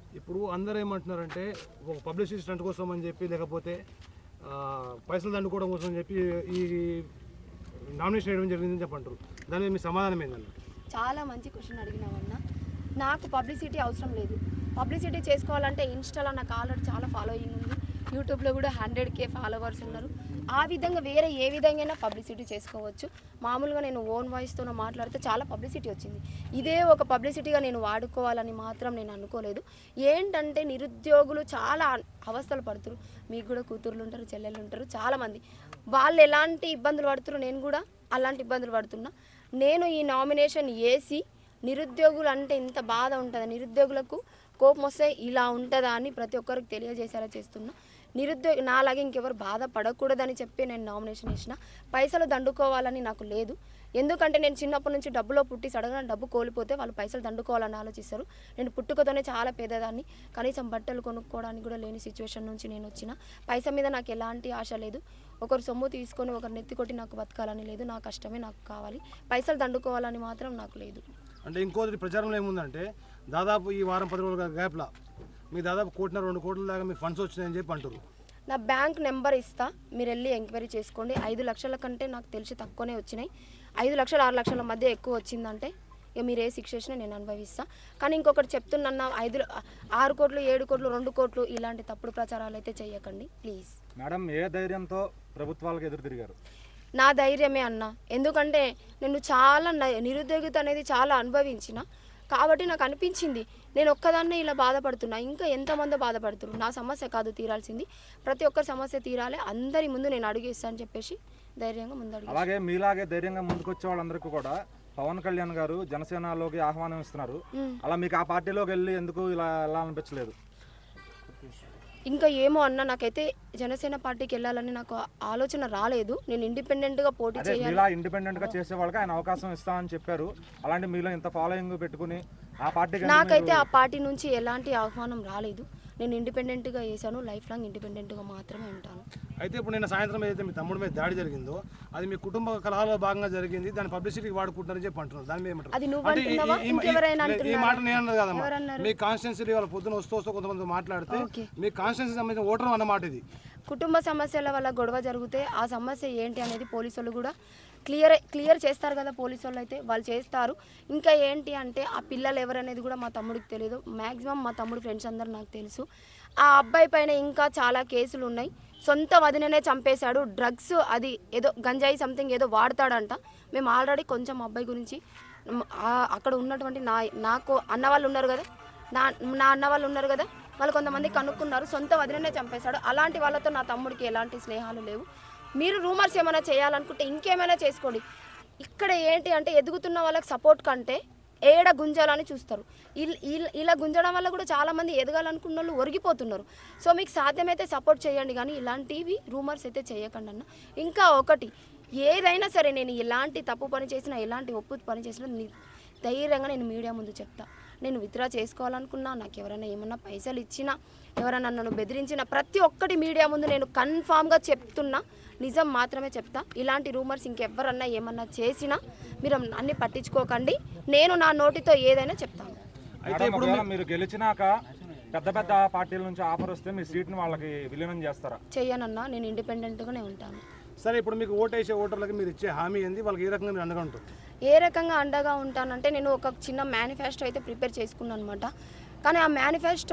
ఇప్పుడు అందరూ ఏమంటున్నారంటే ఒక పబ్లిసిటీ స్టంట్ కోసం అని చెప్పి లేకపోతే ఆ, పైసలు దండుకోవడం కోసం అని చెప్పి ఈ నామినేషన్ వేయడం జరిగిందని చెప్పంటారు దాని మీద మీ సమాధానం ఏంటండి చాలా మంచి క్వశ్చన్ అడిగినావన్న నాకు పబ్లిసిటీ అవసరం లేదు పబ్లిసిటీ చేసుకోవాలంటే ఇన్స్టాలో నాకు ఆల్రెడీ చాలా ఫాలోయింగ్ ఉంది యూట్యూబ్లో కూడా హండ్రెడ్ కే ఫాలోవర్స్ ఉన్నారు ఆ విధంగా వేరే ఏ విధంగా పబ్లిసిటీ చేసుకోవచ్చు మామూలుగా నేను ఓన్ వాయిస్తో మాట్లాడితే చాలా పబ్లిసిటీ వచ్చింది ఇదే ఒక పబ్లిసిటీగా నేను వాడుకోవాలని మాత్రం నేను అనుకోలేదు ఏంటంటే నిరుద్యోగులు చాలా అవస్థలు పడుతురు మీకు కూడా కూతుర్లు ఉంటారు చెల్లెళ్ళు ఉంటారు చాలామంది వాళ్ళు ఎలాంటి ఇబ్బందులు పడుతున్నారు నేను కూడా అలాంటి ఇబ్బందులు పడుతున్నా నేను ఈ నామినేషన్ వేసి నిరుద్యోగులు అంటే ఇంత బాధ ఉంటుంది నిరుద్యోగులకు కోపం వస్తే ఇలా ఉంటుందా అని ప్రతి ఒక్కరికి తెలియజేసేలా చేస్తున్నా నిరుద్యోగ నాలాగే ఇంకెవరు బాధపడకూడదని చెప్పి నేను నామినేషన్ వేసిన పైసలు దండుకోవాలని నాకు లేదు ఎందుకంటే నేను చిన్నప్పటి నుంచి డబ్బులో పుట్టి సడన్గా డబ్బు కోల్పోతే వాళ్ళు పైసలు దండుకోవాలని ఆలోచిస్తారు నేను పుట్టుకతోనే చాలా పేదదాన్ని కనీసం బట్టలు కొనుక్కోవడానికి కూడా లేని సిచ్యువేషన్ నుంచి నేను వచ్చిన పైసా మీద నాకు ఎలాంటి ఆశ లేదు ఒకరు సొమ్ము తీసుకొని ఒకరు నెత్తి కొట్టి నాకు బతకాలని లేదు నా కష్టమే నాకు కావాలి పైసలు దండుకోవాలని మాత్రం నాకు లేదు అంటే ఇంకోటి ప్రచారంలో ఏముందంటే దాదాపు ఈ వారం పది రోజుల గ్యాప్లో మీకు దాదాపు కోటిన్నర రెండు కోట్ల దాకా మీకు ఫండ్స్ వచ్చినాయని చెప్పి అంటారు నా బ్యాంక్ నెంబర్ ఇస్తా మీరు వెళ్ళి ఎంక్వైరీ చేసుకోండి ఐదు లక్షల కంటే నాకు తెలిసి తక్కువనే వచ్చినాయి ఐదు లక్షలు ఆరు లక్షల మధ్య ఎక్కువ వచ్చిందంటే ఇక మీరు ఏ శిక్ష చేసినా నేను అనుభవిస్తా కానీ ఇంకొకటి చెప్తున్నా ఐదు ఆరు కోట్లు ఏడు కోట్లు రెండు కోట్లు ఇలాంటి తప్పుడు ప్రచారాలు అయితే చేయకండి ప్లీజ్ మేడం ఏ ధైర్యంతో ప్రభుత్వాలకు ఎదురు తిరిగారు నా ధైర్యమే అన్న ఎందుకంటే నేను చాలా న- నిరుద్యోగిత అనేది చాలా అనుభవించిన కాబట్టి నాకు అనిపించింది నేను ఒక్కదాన్నే ఇలా బాధపడుతున్నా ఇంకా ఎంతమంది బాధపడుతున్నారు నా సమస్య కాదు తీరాల్సింది ప్రతి ఒక్కరి సమస్య తీరాలి అందరి ముందు నేను అడుగేస్తా అని చెప్పేసి ధైర్యంగా ముందు అడిగి అలాగే మీలాగే ధైర్యంగా ముందుకొచ్చే వాళ్ళందరికీ కూడా పవన్ కళ్యాణ్ గారు జనసేనలోకి ఆహ్వానం ఇస్తున్నారు అలా మీకు ఆ పార్టీలోకి వెళ్ళి ఎందుకు ఇలా వెళ్ళాలనిపించలేదు ఇంకా ఏమో అన్న నాకైతే జనసేన పార్టీకి వెళ్ళాలని నాకు ఆలోచన రాలేదు నేను ఇండిపెండెంట్గా పోటీ అదే చేయాలి మీలా ఇండిపెండెంట్ గా చేసే వాళ్ళకి ఆయన అవకాశం ఇస్తామని చెప్పారు అలాంటి మీలో ఇంత ఫాలోయింగ్ పెట్టుకుని ఆ పార్టీకి ఎందుకు నాకైతే ఆ పార్టీ నుంచి ఎలాంటి ఆహ్వానం రాలేదు నేను ఇండిపెండెంట్గా వేసాను లైఫ్ లాంగ్ ఇండిపెండెంట్గా మాత్రమే ఉంటాను అయితే ఇప్పుడు నిన్న సాయంత్రం ఏదైతే మీ తమ్ముడి మీద దాడి జరిగిందో అది మీ కుటుంబ కలహాలో భాగంగా జరిగింది దాని పబ్లిసిటీకి వాడుకుంటారని చెప్పి అంటున్నారు దాని మీద ఏమంటారు అది నువ్వు అంటే ఈ- అంటున్నావా? ఈ- ఈ- ఇంకెవరైనా ఈ- ఈ అంటున్నారా? మాట నేను అన్నది కదమ్మా ఎవరన్నారు? మీ కాన్స్టిట్యున్సీ వాళ్ళ పొద్దున వస్తూ వస్తూ కొంతమంది మాట్లాడితే ఓకే. మీ కాన్స్టిట్యున్సీ సంబంధించిన ఓటర్ అన్నమాట ఇది కుటుంబ సమస్యల వల్ల గొడవ జరిగితే ఆ సమస్య ఏంటి అనేది పోలీసు వాళ్ళు కూడా క్లియర్ క్లియర్ చేస్తారు కదా పోలీసు వాళ్ళు అయితే వాళ్ళు చేస్తారు ఇంకా ఏంటి అంటే ఆ పిల్లలు ఎవరనేది కూడా మా తమ్ముడికి తెలియదు మ్యాక్సిమం మా తమ్ముడు ఫ్రెండ్స్ అందరు నాకు తెలుసు ఆ అబ్బాయి పైన ఇంకా చాలా కేసులు ఉన్నాయి సొంత వదిననే చంపేశాడు డ్రగ్స్ అది ఏదో గంజాయి సంథింగ్ ఏదో వాడతాడంట మేము ఆల్రెడీ కొంచెం అబ్బాయి గురించి మ్, ఆ- అక్కడ ఉన్నటువంటి నా నాకు అన్న వాళ్ళు ఉన్నారు కదా నా నా అన్న వాళ్ళు ఉన్నారు కదా వాళ్ళు కొంతమంది కనుక్కున్నారు సొంత వదిననే చంపేశాడు అలాంటి వాళ్ళతో నా తమ్ముడికి ఎలాంటి స్నేహాలు లేవు మీరు రూమర్స్ ఏమైనా చేయాలనుకుంటే ఇంకేమైనా చేసుకోండి ఇక్కడ ఏంటి అంటే ఎదుగుతున్న వాళ్ళకి సపోర్ట్ కంటే ఏడ గుంజాలని చూస్తారు ఇల్- ఇల్- ఇలా గుంజడం వల్ల కూడా చాలామంది ఎదగాలనుకున్న వాళ్ళు ఒరిగిపోతున్నారు సో మీకు సాధ్యమైతే సపోర్ట్ చేయండి కానీ ఇలాంటివి రూమర్స్ అయితే చేయకండి అన్న ఇంకా ఒకటి ఏదైనా సరే నేను ఎలాంటి తప్పు పని చేసినా ఎలాంటి ఒప్పు పని చేసినా ని- ధైర్యంగా నేను మీడియా ముందు చెప్తా నేను విత్డ్రా చేసుకోవాలనుకున్నా నాకు ఎవరైనా ఏమన్నా పైసలు ఇచ్చినా ఎవరైనా నన్ను బెదిరించినా ప్రతి ఒక్కటి మీడియా ముందు నేను కన్ఫామ్గా చెప్తున్నా నిజం మాత్రమే చెప్తా ఇలాంటి రూమర్స్ ఇంకెవరన్నా ఏమన్నా చేసినా మీరు అన్ని పట్టించుకోకండి నేను నా నోటితో ఏదైనా చెప్తాను అయితే మేడం, ఇప్పుడు ఒకవేళ మీరు గెలిచినాక పెద్ద పెద్ద పార్టీల నుంచి ఆఫర్ వస్తే మీ సీట్ని వాళ్ళకి విలీనం చేస్తారా చెయ్యనన్నా నేను ఇండిపెండెంట్గానే ఉంటాను సరే ఇప్పుడు మీకు ఓటు వేసే ఓటర్లకి మీరు ఇచ్చే హామీ ఏంది వాళ్ళకి ఏ రకంగా మీరు అండగా ఉంటుంది ఏ రకంగా అండగా ఉంటానంటే నేను ఒక చిన్న మేనిఫెస్టో అయితే ప్రిపేర్ చేసుకున్నాను అనమాట కానీ ఆ మేనిఫెస్టో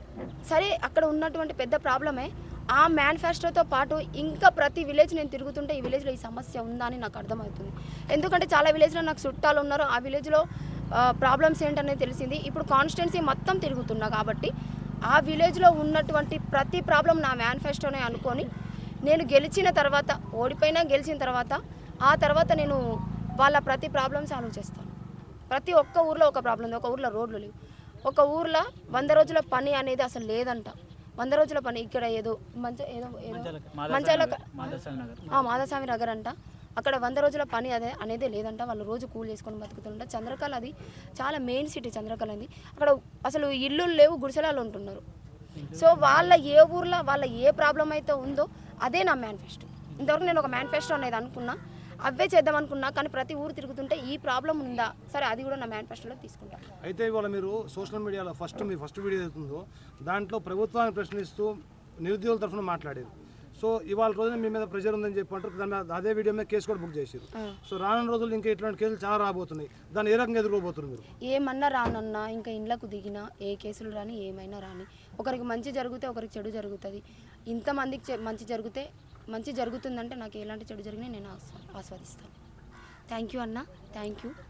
సరే అక్కడ ఉన్నటువంటి పెద్ద ప్రాబ్లమే ఆ మేనిఫెస్టోతో పాటు ఇంకా ప్రతి విలేజ్ నేను తిరుగుతుంటే ఈ విలేజ్లో ఈ సమస్య ఉందా అని నాకు అర్థమవుతుంది ఎందుకంటే చాలా విలేజ్లో నాకు చుట్టాలు ఉన్నారు ఆ విలేజ్లో ప్రాబ్లమ్స్ ఏంటనేది తెలిసింది ఇప్పుడు కాన్స్టిట్యున్సీ మొత్తం తిరుగుతున్నా కాబట్టి ఆ విలేజ్లో ఉన్నటువంటి ప్రతి ప్రాబ్లం నా మేనిఫెస్టోనే అనుకొని నేను గెలిచిన తర్వాత ఓడిపోయినా గెలిచిన తర్వాత ఆ తర్వాత నేను వాళ్ళ ప్రతి ప్రాబ్లమ్ సాల్వ్ చేస్తాను ప్రతి ఒక్క ఊర్లో ఒక ప్రాబ్లం ఉంది ఒక ఊర్లో రోడ్లు లేవు ఒక ఊర్లో వంద రోజుల పని అనేది అసలు లేదంట వంద రోజుల పని ఇక్కడ ఏదో మంచ ఏదో ఏదో మంచాల మాధవస్వామి నగర్ అంట అక్కడ వంద రోజుల పని అదే అనేది లేదంట వాళ్ళు రోజు కూలి చేసుకొని బతుకుతుంట చంద్రకళ అది చాలా మెయిన్ సిటీ చంద్రకళ అది అక్కడ అసలు ఇల్లు లేవు గుడిసెలాలు ఉంటున్నారు సో వాళ్ళ ఏ ఊర్లో వాళ్ళ ఏ ప్రాబ్లం అయితే ఉందో అదే నా మేనిఫెస్టో ఇంతవరకు నేను ఒక మేనిఫెస్టో అనేది అనుకున్నా అవే చేద్దాం అనుకున్నా కానీ ప్రతి ఊరు తిరుగుతుంటే ఈ ప్రాబ్లం ఉందా సరే అది కూడా నా మేనిఫెస్టోలో తీసుకుంటాను అయితే ఇవాళ మీరు సోషల్ మీడియాలో ఫస్ట్ మీ ఫస్ట్ వీడియో అవుతుందో దాంట్లో ప్రభుత్వాన్ని ప్రశ్నిస్తూ నిరుద్యోగుల తరఫున మాట్లాడారు సో ఇవాళ రోజున మీ మీద ప్రెషర్ ఉందని చెప్పి అంటారు దాని మీద అదే వీడియో మీద కేసు కూడా బుక్ చేశారు సో రానున్న రోజులు ఇంకా ఇట్లాంటి కేసులు చాలా రాబోతున్నాయి దాన్ని ఏ రకంగా ఎదుర్కోబోతున్నారు మీరు ఏమన్నా రానన్నా ఇంకా ఇండ్లకు దిగినా ఏ కేసులు రాని ఏమైనా రాని ఒకరికి మంచి జరిగితే ఒకరికి చెడు జరుగుతుంది ఇంతమందికి చె- మంచి జరిగితే మంచి జరుగుతుందంటే నాకు ఎలాంటి చెడు జరిగినా నేను ఆస్వా- ఆస్వాదిస్తాను థ్యాంక్ యూ అన్న థ్యాంక్ యూ